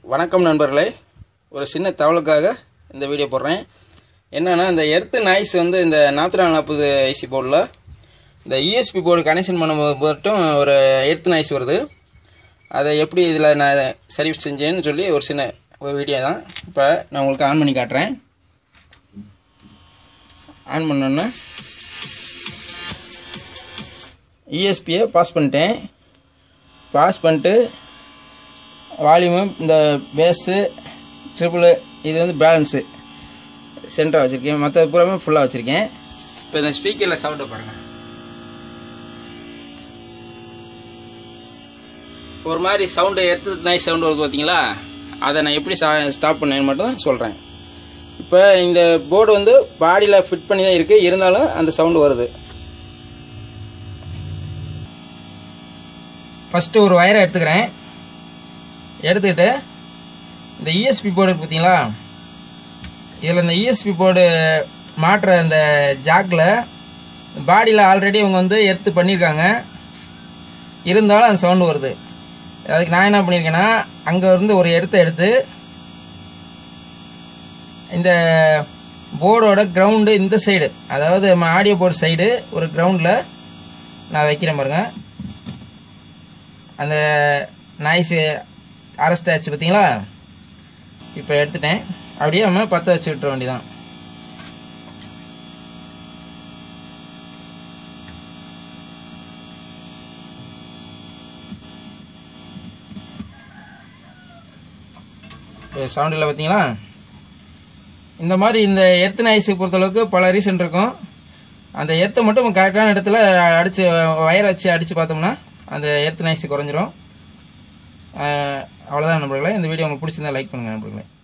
வணக்கம் நண்பர்களே ஒரு சின்ன தகவலுக்காக இந்த வீடியோ போடுறேன் என்னென்னா இந்த எர்த்து நாய்ஸ் வந்து இந்த நாற்பத்தி நாலு நாற்பது ஐசி போர்டில் இந்த இஎஸ்பி போர்டு கனெக்ஷன் பண்ணும்போது மட்டும் ஒரு எர்த்து நாய்ஸ் வருது அதை எப்படி இதில் நான் சர்வீஸ் செஞ்சேன்னு சொல்லி ஒரு சின்ன ஒரு வீடியோ தான் இப்போ நான் உங்களுக்கு ஆன் பண்ணி காட்டுறேன் ஆன் பண்ணோன்னே இஎஸ்பியை பாஸ் பண்ணிட்டேன் பாஸ் பண்ணிட்டு வால்யூமு இந்த பேஸு ட்ரிபிள் இது வந்து பேலன்ஸு சென்டராக வச்சுருக்கேன் மற்ற பூராமே ஃபுல்லாக வச்சுருக்கேன் இப்போ இந்த ஸ்பீக்கரில் சவுண்டை பாருங்கள் ஒரு மாதிரி சவுண்டு எடுத்து நாய் சவுண்டு வருது பார்த்தீங்களா அதை நான் எப்படி சா ஸ்டாப் பண்ணேன்னு மட்டும் தான் சொல்கிறேன் இப்போ இந்த போர்டு வந்து பாடியில் ஃபிட் பண்ணி தான் இருக்குது இருந்தாலும் அந்த சவுண்டு வருது ஃபஸ்ட்டு ஒரு ஒயரை எடுத்துக்கிறேன் எடுத்துக்கிட்டு இந்த இஎஸ்பி போர்டு இருக்கு பார்த்தீங்களா இதில் இந்த இஎஸ்பி போர்டு மாட்டுற இந்த ஜாக்கில் பாடியில் ஆல்ரெடி இவங்க வந்து எடுத்து பண்ணியிருக்காங்க இருந்தாலும் அந்த சவுண்டு வருது அதுக்கு நான் என்ன பண்ணியிருக்கேன்னா அங்கே இருந்து ஒரு எடுத்து எடுத்து இந்த போர்டோட கிரவுண்டு இந்த சைடு அதாவது நம்ம ஆடியோ போர்டு சைடு ஒரு கிரவுண்டில் நான் வைக்கிறேன் பாருங்க அந்த நாய்ஸு அரெஸ்ட் ஆச்சு பார்த்தீங்களா இப்போ எடுத்துட்டேன் அப்படியே நம்ம பற்ற வச்சு விட்டுற வேண்டியதான் சவுண்டில் பார்த்தீங்களா இந்த மாதிரி இந்த எர்த்து நாய்ஸை பொறுத்தளவுக்கு பல ரீசன் இருக்கும் அந்த எர்த்தை மட்டும் கரெக்டான இடத்துல அடித்து வயரை வச்சு அடித்து பார்த்தோம்னா அந்த எர்த்து நாய்ஸ் குறைஞ்சிரும் அவ்வளோதான் நண்பர்களே இந்த வீடியோ உங்களுக்கு பிடிச்சிருந்தா லைக் பண்ணுங்கள் நண்பர்களே